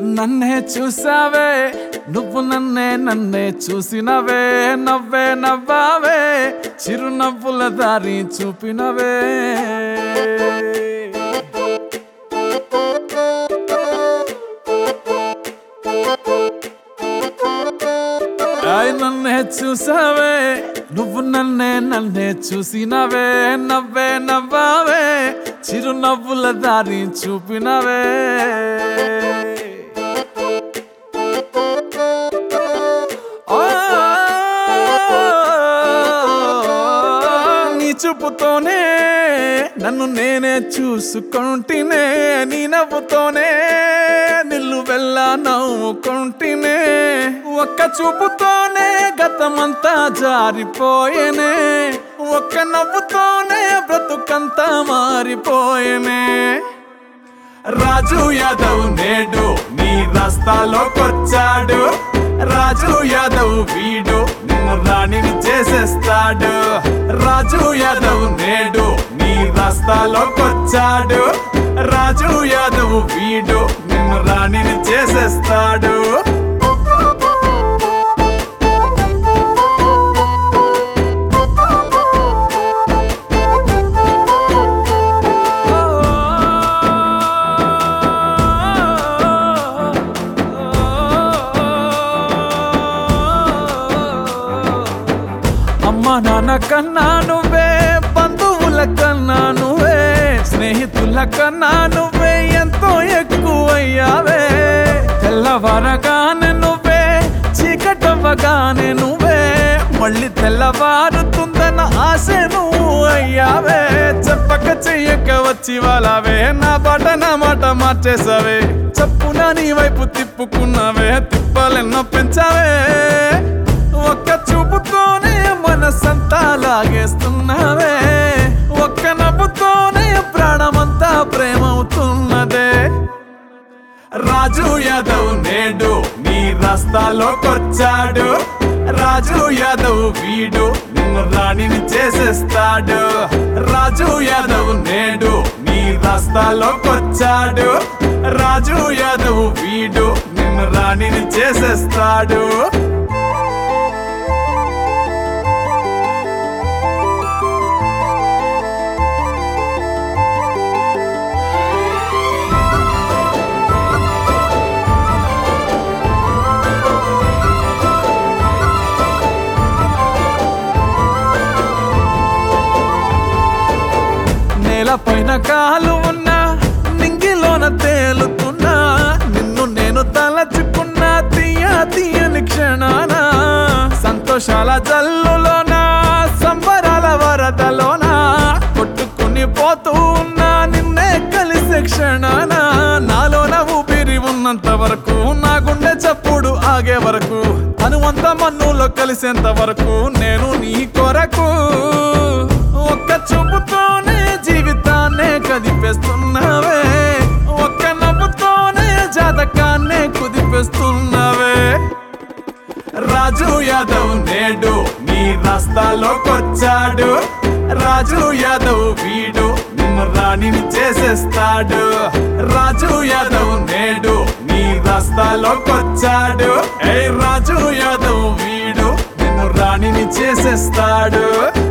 నన్నే చూసావే నువ్వు నన్నే నన్నే చూసినవే నవ్వే నవ్వావే చిరునవ్వుల దారి చూపినవే ఆయ్ నన్నే చూసావే నువ్వు నన్నే నన్నే చూసినవే నవ్వే నవ్వావే చిరునవ్వుల దారి చూపినవే ఆ, నీ చూపుతోనే నన్ను నేనే చూసుకుంటేనే నీ నవ్వుతోనే నిల్లు వెళ్ళ నవ్వుకుంటేనే ఒక్క చూపుతోనే గతమంతా జారిపోయేనే ఒక్క నవ్వుతోనే బ్రతుకంతా మారిపోయేనే రాజు యాదవ్ నేడు నీ రస్తాలోకొచ్చాడు రాజు యాదవ్ వీడు నిన్ను రాణిని చేసేస్తాడు రాజు యాదవ్ నేడు నీ రస్తాలోకొచ్చాడు రాజు యాదవ్ వీడు నిన్ను రాణిని చేసేస్తాడు అమ్మ నాన్న కన్నా నువ్వే బంధువుల కన్నా నువ్వే స్నేహితుల కన్నా నువ్వే ఎంతో ఎక్కువయ్యావే తెల్లవారగానే నువ్వే చీకటవ్వగానే నువ్వే మళ్ళీ తెల్లవారుతుందన్న ఆశ నువ్వు అయ్యావే చెప్పక చెయ్యక వచ్చి వాళ్ళవే నా పాట నా మాట మార్చేసావే చప్పున నీ వైపు తిప్పుకున్నావే తిప్పాలెన్నో పెంచావే ఒక్క చూపుతోనే మనసంతా లాగేస్తున్నావే ఒక్క నవ్వుతోనే ప్రాణమంతా ప్రేమవుతున్నదే రాజు యాదవ్ నేడు నీ రస్తాలోకొచ్చాడు రాజు యాదవ్ వీడు నిన్ను రాణిని చేసేస్తాడు రాజు యాదవ్ నేడు నీ రస్తాలోకొచ్చాడు రాజు యాదవ్ వీడు నిన్ను రాణిని చేసేస్తాడు నేలపైన కాలు ఉన్నా నింగిలోన తేలుతున్నా నిన్ను నేను తలచుకున్నా తీయ తీయని క్షణాన సంతోషాల జల్లులోన సంబరాల వరదలోన కొట్టుకుని పోతూ ఉన్నా నిన్నే కలిసే క్షణాన నాలోన ఊపిరి ఉన్నంత వరకు నా గుండె చప్పుడు ఆగే వరకు అనువంత మన్నులో కలిసేంత వరకు నేను నీ కొరకు ఒక్క చూపుతోనే జీవితాన్నే కదిపేస్తున్నావే ఒక్క నవ్వుతోనే జాతకాన్నే కుదిపేస్తున్నావే రాజు యాదవ్ నేడు నీ రస్తాలోకొచ్చాడు రాజు యాదవ్ వీడు నిన్ను రాణిని చేసేస్తాడు రాజు యాదవ్ నేడు నీ రస్తాలోకొచ్చాడు ఏ రాజు యాదవ్ వీడు నిన్ను రాణిని చేసేస్తాడు